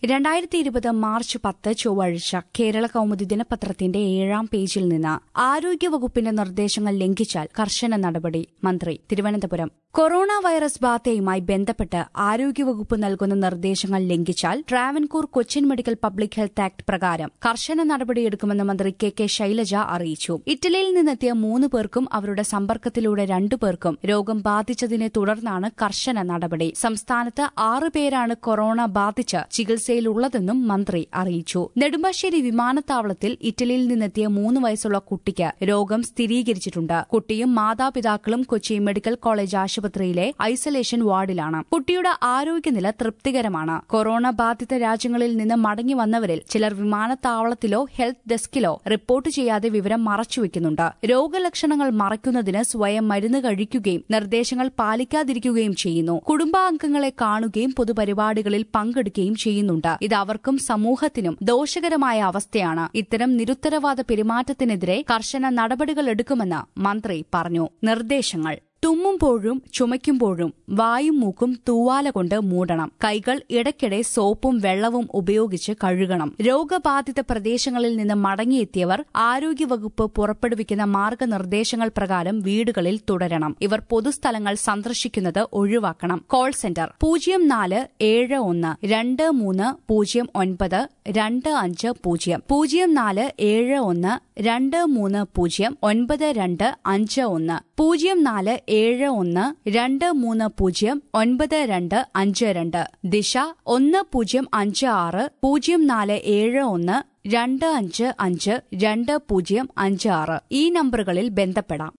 രണ്ടായിരത്തി ഇരുപത് മാർച്ച് പത്ത് ചൊവ്വാഴ്ച കേരള കൌമുദി ദിനപത്രത്തിന്റെ ഏഴാം പേജിൽ നിന്ന് ആരോഗ്യവകുപ്പിന്റെ നിർദ്ദേശങ്ങൾ ലംഘിച്ചാൽ കർശന നടപടി മന്ത്രി തിരുവനന്തപുരം കൊറോണ വൈറസ് ബാധയുമായി ബന്ധപ്പെട്ട് ആരോഗ്യവകുപ്പ് നൽകുന്ന നിർദ്ദേശങ്ങൾ ലംഘിച്ചാൽ Travancore Cochin medical public health act പ്രകാരം കർശന നടപടിയെടുക്കുമെന്ന് മന്ത്രി കെ കെ ശൈലജ അറിയിച്ചു ഇറ്റലിയിൽ നിന്നെത്തിയ മൂന്ന് പേർക്കും അവരുടെ സമ്പർക്കത്തിലൂടെ രണ്ടു പേർക്കും രോഗം ബാധിച്ചതിനെ തുടർന്നാണ് കർശന നടപടി സംസ്ഥാനത്ത് ആറ് പേരാണ് കൊറോണ ബാധിച്ച് ചികിത്സയിലുള്ളതെന്നും മന്ത്രി അറിയിച്ചു നെടുമ്പാശ്ശേരി വിമാനത്താവളത്തിൽ ഇറ്റലിയിൽ നിന്നെത്തിയ മൂന്ന് വയസ്സുള്ള കുട്ടിക്ക് രോഗം സ്ഥിരീകരിച്ചിട്ടുണ്ട് കുട്ടിയും മാതാപിതാക്കളും കൊച്ചി മെഡിക്കൽ കോളേജ് ആശുപത്രിയിലെ ഐസൊലേഷൻ വാർഡിലാണ് കുട്ടിയുടെ ആരോഗ്യനില തൃപ്തികരമാണ് കൊറോണ ബാധിത രാജ്യങ്ങളിൽ നിന്ന് മടങ്ങി വന്നവരിൽ ചിലർ വിമാനത്താവളത്തിലോ ഹെൽത്ത് ഡെസ്കിലോ റിപ്പോർട്ട് ചെയ്യാതെ വിവരം മറച്ചുവെക്കുന്നുണ്ട് രോഗലക്ഷണങ്ങൾ മറയ്ക്കുന്നതിന് സ്വയം മരുന്ന് കഴിക്കുകയും നിർദ്ദേശങ്ങൾ പാലിക്കാതിരിക്കുകയും ചെയ്യുന്നു കുടുംബാംഗങ്ങളെ കാണുകയും പൊതുപരിപാടികളിൽ പങ്കെടുക്കുകയും ചെയ്യുന്നുണ്ട് ഇത് അവർക്കും സമൂഹത്തിനും ദോഷകരമായ അവസ്ഥയാണ് ഇത്തരം നിരുത്തരവാദ പെരുമാറ്റത്തിനെതിരെ കർശന നടപടികൾ എടുക്കുമെന്ന് മന്ത്രി പറഞ്ഞു നിർദ്ദേശങ്ങൾ തുമ്മുമ്പോഴും ചുമയ്ക്കുമ്പോഴും വായും മൂക്കും തൂവാല കൊണ്ട് മൂടണം കൈകൾ ഇടയ്ക്കിടെ സോപ്പും വെള്ളവും ഉപയോഗിച്ച് കഴുകണം രോഗബാധിത പ്രദേശങ്ങളിൽ നിന്ന് മടങ്ങിയെത്തിയവർ ആരോഗ്യവകുപ്പ് പുറപ്പെടുവിക്കുന്ന മാർഗനിർദ്ദേശങ്ങൾ പ്രകാരം വീടുകളിൽ തുടരണം ഇവർ പൊതുസ്ഥലങ്ങൾ സന്ദർശിക്കുന്നത് ഒഴിവാക്കണം കോൾ സെന്റർ പൂജ്യം നാല് ഏഴ് ഒന്ന് രണ്ട് മൂന്ന് പൂജ്യം ഒൻപത് രണ്ട് അഞ്ച് പൂജ്യം പൂജ്യം നാല് ഏഴ് ഒന്ന് രണ്ട് മൂന്ന് പൂജ്യം ഒൻപത് രണ്ട് അഞ്ച് ഒന്ന് പൂജ്യം നാല് ഏഴ് ഒന്ന് രണ്ട് മൂന്ന് പൂജ്യം ഒൻപത് രണ്ട് അഞ്ച് രണ്ട് ദിശ ഒന്ന് പൂജ്യം അഞ്ച് ആറ് പൂജ്യം നാല് ഏഴ് ഒന്ന് രണ്ട് അഞ്ച് അഞ്ച് രണ്ട് പൂജ്യം അഞ്ച് ആറ് ഈ നമ്പറുകളിൽ ബന്ധപ്പെടാം